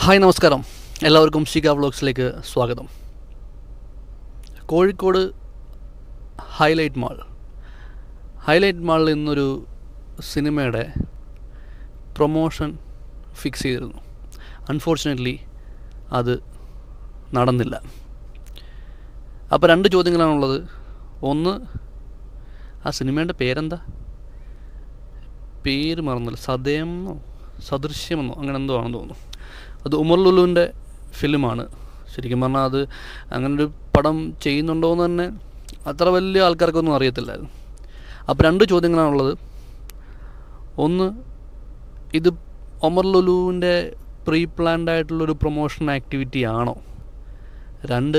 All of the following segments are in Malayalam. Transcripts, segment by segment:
ഹായ് നമസ്കാരം എല്ലാവർക്കും ഷിക വ്ളോഗ്സിലേക്ക് സ്വാഗതം കോഴിക്കോട് ഹൈലൈറ്റ് മാൾ ഹൈലൈറ്റ് മാളിൽ ഇന്നൊരു സിനിമയുടെ പ്രൊമോഷൻ ഫിക്സ് ചെയ്തിരുന്നു അൺഫോർച്ചുനേറ്റ്ലി അത് നടന്നില്ല അപ്പോൾ രണ്ട് ചോദ്യങ്ങളാണുള്ളത് ഒന്ന് ആ സിനിമയുടെ പേരെന്താ പേര് മറന്നില്ല സദയമെന്നോ സദൃശ്യമെന്നോ അങ്ങനെ എന്തോ ആണെന്ന് തോന്നുന്നു അത് ഉമർ ലുലുവിൻ്റെ ഫിലിമാണ് ശരിക്കും പറഞ്ഞാൽ അത് അങ്ങനെ ഒരു പടം ചെയ്യുന്നുണ്ടോ എന്ന് തന്നെ അത്ര വലിയ ആൾക്കാർക്കൊന്നും അറിയത്തില്ലായിരുന്നു അപ്പോൾ രണ്ട് ചോദ്യങ്ങളാണുള്ളത് ഒന്ന് ഇത് ഒമർ ലുലുവിൻ്റെ പ്രീ പ്ലാൻഡ് ആയിട്ടുള്ളൊരു പ്രൊമോഷൻ ആക്ടിവിറ്റി ആണോ രണ്ട്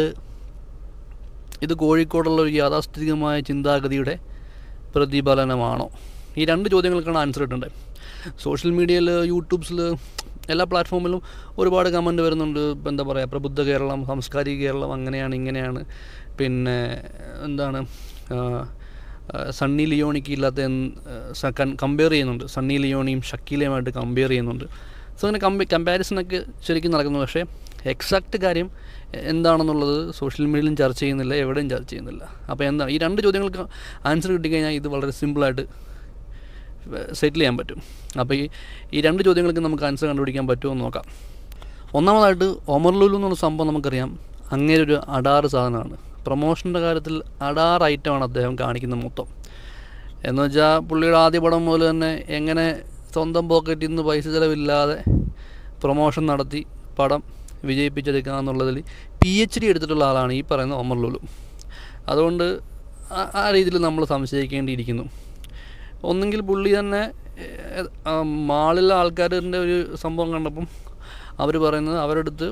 ഇത് കോഴിക്കോടുള്ള ഒരു യാഥാസ്ഥിതികമായ ചിന്താഗതിയുടെ പ്രതിഫലനമാണോ ഈ രണ്ട് ചോദ്യങ്ങൾക്കാണ് ആൻസർ ഇട്ടുണ്ട് സോഷ്യൽ മീഡിയയിൽ യൂട്യൂബ്സിൽ എല്ലാ പ്ലാറ്റ്ഫോമിലും ഒരുപാട് കമൻറ്റ് വരുന്നുണ്ട് ഇപ്പം എന്താ പറയുക പ്രബുദ്ധ കേരളം സാംസ്കാരിക കേരളം അങ്ങനെയാണ് ഇങ്ങനെയാണ് പിന്നെ എന്താണ് ആ, ആ, സണ്ണി ലിയോണിക്ക് ഇല്ലാത്ത കമ്പയർ ചെയ്യുന്നുണ്ട് സണ്ണി ലിയോണിയും ഷക്കീലയുമായിട്ട് കമ്പയർ ചെയ്യുന്നുണ്ട് സോ അങ്ങനെ കമ്പ കമ്പാരിസണൊക്കെ ശരിക്കും നടക്കുന്നു പക്ഷേ എക്സാക്റ്റ് കാര്യം എന്താണെന്നുള്ളത് സോഷ്യൽ മീഡിയയിലും ചർച്ച ചെയ്യുന്നില്ല എവിടെയും ചർച്ച ചെയ്യുന്നില്ല അപ്പോൾ എന്താണ് ഈ രണ്ട് ചോദ്യങ്ങൾക്ക് ആൻസർ കിട്ടിക്കഴിഞ്ഞാൽ ഇത് വളരെ സിമ്പിളായിട്ട് സെറ്റിൽ ചെയ്യാൻ പറ്റും അപ്പോൾ ഈ ഈ രണ്ട് ചോദ്യങ്ങൾക്ക് നമുക്ക് ആൻസർ കണ്ടുപിടിക്കാൻ പറ്റുമോ എന്ന് നോക്കാം ഒന്നാമതായിട്ട് ഒമർ ലുലു എന്നുള്ള സംഭവം നമുക്കറിയാം അങ്ങനെ ഒരു അടാറ് സാധനമാണ് പ്രൊമോഷൻ്റെ കാര്യത്തിൽ അടാറ് ഐറ്റമാണ് അദ്ദേഹം കാണിക്കുന്നത് മൊത്തം എന്ന് വെച്ചാൽ പുള്ളിയുടെ ആദ്യ പടം മുതൽ തന്നെ എങ്ങനെ സ്വന്തം പോക്കറ്റിൽ നിന്ന് പൈസ ചിലവില്ലാതെ പ്രൊമോഷൻ നടത്തി പടം വിജയിപ്പിച്ചെടുക്കുക എന്നുള്ളതിൽ പി എച്ച് ഡി എടുത്തിട്ടുള്ള ആളാണ് ഈ പറയുന്ന ഒമർ ലുലു അതുകൊണ്ട് ആ- ആ രീതിയിൽ നമ്മൾ സംശയിക്കേണ്ടിയിരിക്കുന്നു ഒന്നെങ്കിൽ പുള്ളി തന്നെ ഏഹ്, ആ മാളിലെ ആൾക്കാരുടെ ഒരു സംഭവം കണ്ടപ്പം അവർ പറയുന്നത് അവരുടെ അടുത്ത്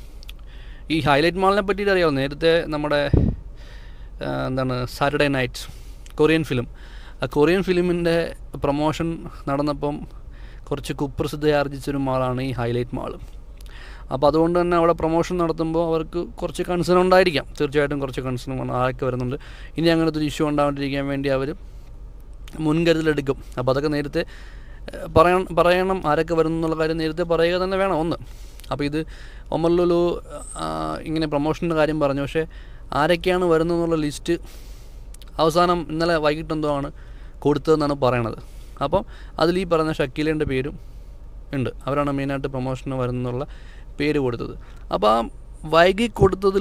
ഈ ഹൈലൈറ്റ് മാളിനെ പറ്റിയിട്ട് അറിയാമോ നേരത്തെ നമ്മുടെ ആ, എന്താണ് സാറ്റർഡേ നൈറ്റ്സ് കൊറിയൻ ഫിലിം ആ കൊറിയൻ ഫിലിമിൻ്റെ പ്രൊമോഷൻ നടന്നപ്പം കുറച്ച് കുപ്രസിദ്ധയാർജിച്ചൊരു മാളാണ് ഈ ഹൈലൈറ്റ് മാൾ അപ്പോൾ അതുകൊണ്ട് തന്നെ അവിടെ പ്രൊമോഷൻ നടത്തുമ്പോൾ അവർക്ക് കുറച്ച് കൺസേൺ ഉണ്ടായിരിക്കാം തീർച്ചയായിട്ടും കുറച്ച് കൺസേൺ ആരൊക്കെ വരുന്നുണ്ട് ഇനി അങ്ങനത്തെ ഒരു ഇഷ്യൂ ഉണ്ടാവാണ്ടിരിക്കാൻ വേണ്ടി അവർ മുൻകരുതലെടുക്കും അപ്പോൾ അതൊക്കെ നേരത്തെ ഏഹ്, പറയണം പറയണം ആരൊക്കെ വരുന്നു എന്നുള്ള കാര്യം നേരത്തെ പറയുക തന്നെ വേണം ഒന്ന് അപ്പോൾ ഇത് ഒമർ ലുലു ആ, ഇങ്ങനെ പ്രൊമോഷൻ്റെ കാര്യം പറഞ്ഞു പക്ഷേ ആരൊക്കെയാണ് വരുന്നത് എന്നുള്ള ലിസ്റ്റ് അവസാനം ഇന്നലെ വൈകിട്ട് എന്തോ ആണ് കൊടുത്തതെന്നാണ് പറയണത് അപ്പം അതിൽ ഈ പറഞ്ഞ ഷക്കീലേൻ്റെ പേരും ഉണ്ട് അവരാണ് മെയിനായിട്ട് പ്രൊമോഷന് വരുന്നുള്ള പേര് കൊടുത്തത് അപ്പോൾ ആ വൈകി കൊടുത്തതിൽ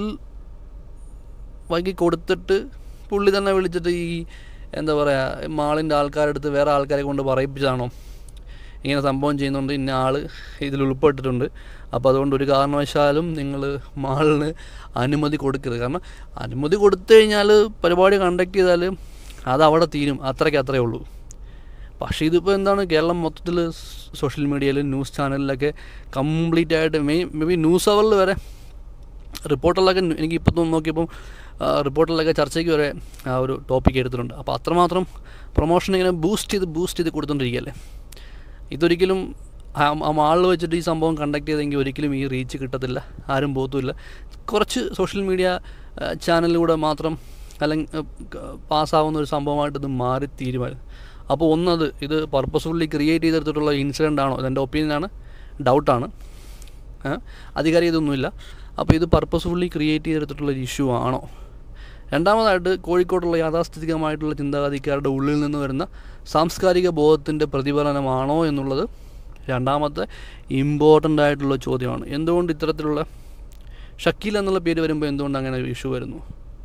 വൈകി കൊടുത്തിട്ട് പുള്ളി തന്നെ വിളിച്ചിട്ട് ഈ എന്താ പറയുക മാളിൻ്റെ ആൾക്കാരുടെ അടുത്ത് വേറെ ആൾക്കാരെ കൊണ്ട് പറയിപ്പിച്ചതാണോ ഇങ്ങനെ സംഭവം ചെയ്യുന്നുണ്ട് ഇന്ന ആൾ ഇതിൽ ഉൾപ്പെട്ടിട്ടുണ്ട് അപ്പോൾ അതുകൊണ്ട് ഒരു കാരണവശാലും നിങ്ങൾ മാളിന് അനുമതി കൊടുക്കരുത് കാരണം അനുമതി കൊടുത്തു കഴിഞ്ഞാൽ പരിപാടി കണ്ടക്ട് ചെയ്താൽ അത് അവിടെ തീരും അത്രയ്ക്ക് അത്രയേ ഉള്ളൂ പക്ഷേ ഇതിപ്പോൾ എന്താണ് കേരളം മൊത്തത്തിൽ സോഷ്യൽ മീഡിയയിൽ ന്യൂസ് ചാനലിലൊക്കെ കംപ്ലീറ്റ് ആയിട്ട് മെയ് മേ ബി ന്യൂസ് അവറിൽ വരെ റിപ്പോർട്ടറിലൊക്കെ എനിക്ക് ഇപ്പോൾ തോന്നുന്നു നോക്കിയപ്പം ആ, റിപ്പോർട്ടറിലൊക്കെ ചർച്ചയ്ക്ക് വരെ ആ ഒരു ടോപ്പിക് എടുത്തിട്ടുണ്ട് അപ്പോൾ അത്രമാത്രം പ്രൊമോഷൻ ഇങ്ങനെ ബൂസ്റ്റ് ചെയ്ത് ബൂസ്റ്റ് ചെയ്ത് കൊടുത്തോണ്ടിരിക്കുകയല്ലേ ഇതൊരിക്കലും ആ- ആ മാളിൽ വെച്ചിട്ട് ഈ സംഭവം കണ്ടക്ട് ചെയ്തെങ്കിൽ ഒരിക്കലും ഈ റീച്ച് കിട്ടത്തില്ല ആരും പോകത്തുമില്ല കുറച്ച് സോഷ്യൽ മീഡിയ ചാനലിലൂടെ മാത്രം അല്ലെങ്കിൽ പാസ്സാവുന്ന ഒരു സംഭവമായിട്ട് ഇത് മാറി തീരുമാനം അപ്പോൾ ഒന്നത് ഇത് പർപ്പസ്ഫുള്ളി ക്രിയേറ്റ് ചെയ്തെടുത്തിട്ടുള്ള ഇൻസിഡൻ്റ് ആണോ ഇതെൻ്റെ ഒപ്പീനിയനാണ് ഡൗട്ടാണ് അധികാരി ഇതൊന്നുമില്ല അപ്പോൾ ഇത് പർപ്പസ്ഫുള്ളി ക്രിയേറ്റ് ചെയ്തെടുത്തിട്ടുള്ള ഒരു ഇഷ്യൂ ആണോ രണ്ടാമതായിട്ട് കോഴിക്കോടുള്ള യാഥാസ്ഥിതികമായിട്ടുള്ള ചിന്താഗതിക്കാരുടെ ഉള്ളിൽ നിന്ന് വരുന്ന സാംസ്കാരിക ബോധത്തിൻ്റെ പ്രതിഫലനമാണോ എന്നുള്ളത് രണ്ടാമത്തെ ഇമ്പോർട്ടൻ്റ് ആയിട്ടുള്ള ചോദ്യമാണ് എന്തുകൊണ്ട് ഇത്തരത്തിലുള്ള ഷക്കീൽ എന്നുള്ള പേര് വരുമ്പോൾ എന്തുകൊണ്ട് അങ്ങനെ ഒരു ഇഷ്യൂ വരുന്നു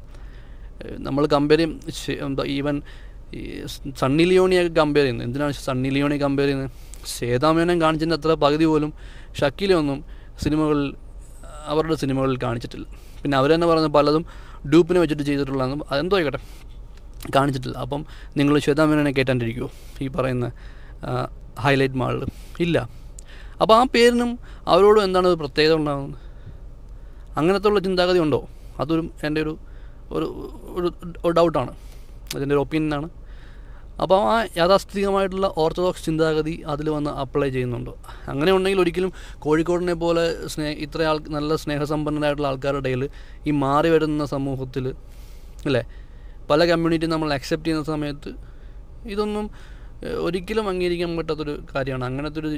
ഏഹ് നമ്മൾ കമ്പയർ ചെയ്യും ശ- എന്താ ഈവൻ ഈ സ് സണ്ണി ലിയോണിയൊക്കെ കമ്പയർ ചെയ്യുന്നത് എന്തിനാണ് സണ്ണി ലിയോണി കമ്പയർ ചെയ്യുന്നത് സേതാമേനം കാണിച്ചതിൻ്റെ അത്ര പകുതി പോലും ഷക്കീലൊന്നും സിനിമകളിൽ അവരുടെ സിനിമകളിൽ കാണിച്ചിട്ടില്ല പിന്നെ അവർ തന്നെ പറയുന്നത് പലതും ഡ്യൂപ്പിനെ വെച്ചിട്ട് ചെയ്തിട്ടുള്ളതെന്നും അതെന്തോ ആയിക്കോട്ടെ കാണിച്ചിട്ടില്ല അപ്പം നിങ്ങൾ ശ്വേതാമേനനെ കേട്ടാണ്ടിരിക്കുമോ ഈ പറയുന്ന ഹൈലൈറ്റ് മാളിൽ ഇല്ല അപ്പോൾ ആ പേരിനും അവരോടും എന്താണ് ഒരു പ്രത്യേകത ഉണ്ടാകുന്നത് അങ്ങനത്തെ ഉള്ള ചിന്താഗതി ഉണ്ടോ അതൊരു എൻ്റെ ഒരു ഒരു ഒരു ഒരു ഡൗട്ടാണ് അതിൻ്റെ ഒരു ഒപ്പീനിയനാണ് അപ്പോൾ ആ യാഥാസ്ഥിതികമായിട്ടുള്ള ഓർത്തഡോക്സ് ചിന്താഗതി അതിൽ വന്ന് അപ്ലൈ ചെയ്യുന്നുണ്ടോ അങ്ങനെ ഉണ്ടെങ്കിൽ ഒരിക്കലും കോഴിക്കോടിനെ പോലെ സ്നേ ഇത്ര ആൾ നല്ല സ്നേഹസമ്പന്നരായിട്ടുള്ള ആൾക്കാരുടെ ഇടയിൽ ഈ മാറി വരുന്ന സമൂഹത്തിൽ അല്ലേ പല കമ്മ്യൂണിറ്റി നമ്മൾ അക്സെപ്റ്റ് ചെയ്യുന്ന സമയത്ത് ഇതൊന്നും ഏഹ്, ഒരിക്കലും അംഗീകരിക്കാൻ പറ്റാത്തൊരു കാര്യമാണ് അങ്ങനത്തെ ഒരു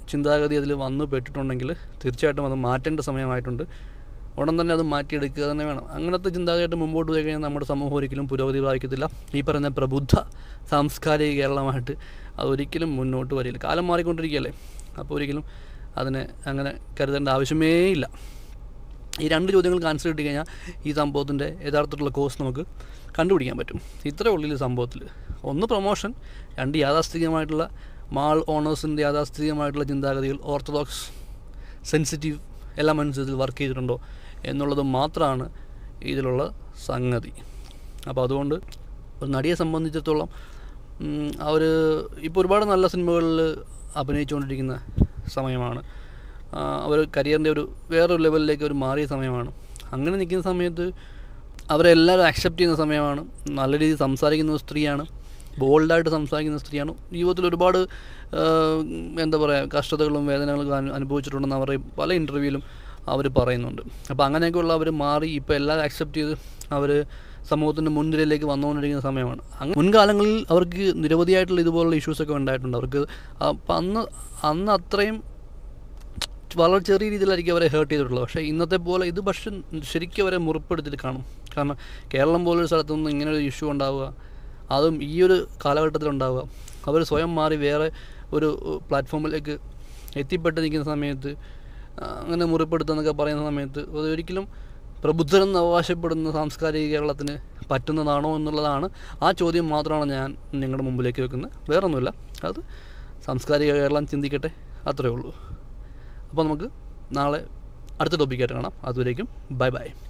ചിന്താഗതി അതിൽ വന്നു പെട്ടിട്ടുണ്ടെങ്കിൽ തീർച്ചയായിട്ടും അത് മാറ്റേണ്ട സമയമായിട്ടുണ്ട് ഉടൻ തന്നെ അത് മാറ്റിയെടുക്കുക തന്നെ വേണം അങ്ങനത്തെ ചിന്താഗതിയായിട്ട് മുമ്പോട്ട് പോയി കഴിഞ്ഞാൽ നമ്മുടെ സമൂഹം ഒരിക്കലും പുരോഗതി പ്രാപിക്കത്തില്ല ഈ പറയുന്ന പ്രബുദ്ധ സാംസ്കാരിക കേരളമായിട്ട് അതൊരിക്കലും മുന്നോട്ട് വരില്ല കാലം മാറിക്കൊണ്ടിരിക്കുകയല്ലേ അപ്പോൾ ഒരിക്കലും അതിനെ അങ്ങനെ കരുതേണ്ട ആവശ്യമേ ഇല്ല ഈ രണ്ട് ചോദ്യങ്ങൾക്ക് ആൻസർ കിട്ടി കഴിഞ്ഞാൽ ഈ സംഭവത്തിൻ്റെ യഥാർത്ഥത്തിലുള്ള കോഴ്സ് നമുക്ക് കണ്ടുപിടിക്കാൻ പറ്റും ഇത്രേ ഉള്ളിൽ സംഭവത്തിൽ ഒന്ന് പ്രൊമോഷൻ രണ്ട് യാഥാസ്ഥിതികമായിട്ടുള്ള മാൾ ഓണേഴ്സിൻ്റെ യാഥാസ്ഥിതികമായിട്ടുള്ള ചിന്താഗതികൾ ഓർത്തഡോക്സ് സെൻസിറ്റീവ് എലമെൻറ്റ്സ് ഇതിൽ വർക്ക് ചെയ്തിട്ടുണ്ടോ എന്നുള്ളത് മാത്രമാണ് ഇതിലുള്ള സംഗതി അപ്പോൾ അതുകൊണ്ട് ഒരു നടിയെ സംബന്ധിച്ചിടത്തോളം അവർ ഇപ്പോൾ ഒരുപാട് നല്ല സിനിമകളിൽ അഭിനയിച്ചുകൊണ്ടിരിക്കുന്ന സമയമാണ് അവർ കരിയറിൻ്റെ ഒരു വേറൊരു ലെവലിലേക്ക് അവർ മാറിയ സമയമാണ് അങ്ങനെ നിൽക്കുന്ന സമയത്ത് അവരെല്ലാവരും അക്സെപ്റ്റ് ചെയ്യുന്ന സമയമാണ് നല്ല രീതിയിൽ സംസാരിക്കുന്ന ഒരു സ്ത്രീയാണ് ബോൾഡായിട്ട് സംസാരിക്കുന്ന സ്ത്രീയാണ് ജീവിതത്തിൽ ഒരുപാട് ആ, എന്താ പറയുക കഷ്ടതകളും വേദനകളും അനു അനുഭവിച്ചിട്ടുണ്ടെന്ന് അവർ പല ഇൻ്റർവ്യൂവിലും അവർ പറയുന്നുണ്ട് അപ്പോൾ അങ്ങനെയൊക്കെയുള്ള അവർ മാറി ഇപ്പോൾ എല്ലാം അക്സെപ്റ്റ് ചെയ്ത് അവർ സമൂഹത്തിൻ്റെ മുൻനിരയിലേക്ക് വന്നുകൊണ്ടിരിക്കുന്ന സമയമാണ് അങ്ങ് മുൻകാലങ്ങളിൽ അവർക്ക് നിരവധിയായിട്ടുള്ള ഇതുപോലുള്ള ഇഷ്യൂസൊക്കെ ഉണ്ടായിട്ടുണ്ട് അവർക്ക് അപ്പം അന്ന് അന്ന് അത്രയും വളരെ ചെറിയ രീതിയിലായിരിക്കും അവരെ ഹേർട്ട് ചെയ്തിട്ടുള്ളത് പക്ഷേ ഇന്നത്തെ പോലെ ഇത് പക്ഷെ ശരിക്കും അവരെ മുറിപ്പെടുത്തിയിട്ട് കാണും കാരണം കേരളം പോലൊരു സ്ഥലത്തുനിന്ന് ഇങ്ങനെ ഒരു ഇഷ്യൂ ഉണ്ടാവുക അതും ഈ ഒരു കാലഘട്ടത്തിൽ ഉണ്ടാവുക അവർ സ്വയം മാറി വേറെ ഒരു പ്ലാറ്റ്ഫോമിലേക്ക് എത്തിപ്പെട്ട് നിൽക്കുന്ന സമയത്ത് ആ, അങ്ങനെ മുറിപ്പെടുത്തുന്നൊക്കെ പറയുന്ന സമയത്ത് അത് ഒരിക്കലും പ്രബുദ്ധരെന്ന് അവകാശപ്പെടുന്ന സാംസ്കാരിക കേരളത്തിന് പറ്റുന്നതാണോ എന്നുള്ളതാണ് ആ ചോദ്യം മാത്രമാണ് ഞാൻ നിങ്ങളുടെ മുമ്പിലേക്ക് വെക്കുന്നത് വേറൊന്നുമില്ല അത് സാംസ്കാരിക കേരളം ചിന്തിക്കട്ടെ അത്രയേ ഉള്ളൂ അപ്പോൾ നമുക്ക് നാളെ അടുത്ത ടോപ്പിക്കായിട്ട് കാണാം അതുവരേക്കും ബൈ ബൈ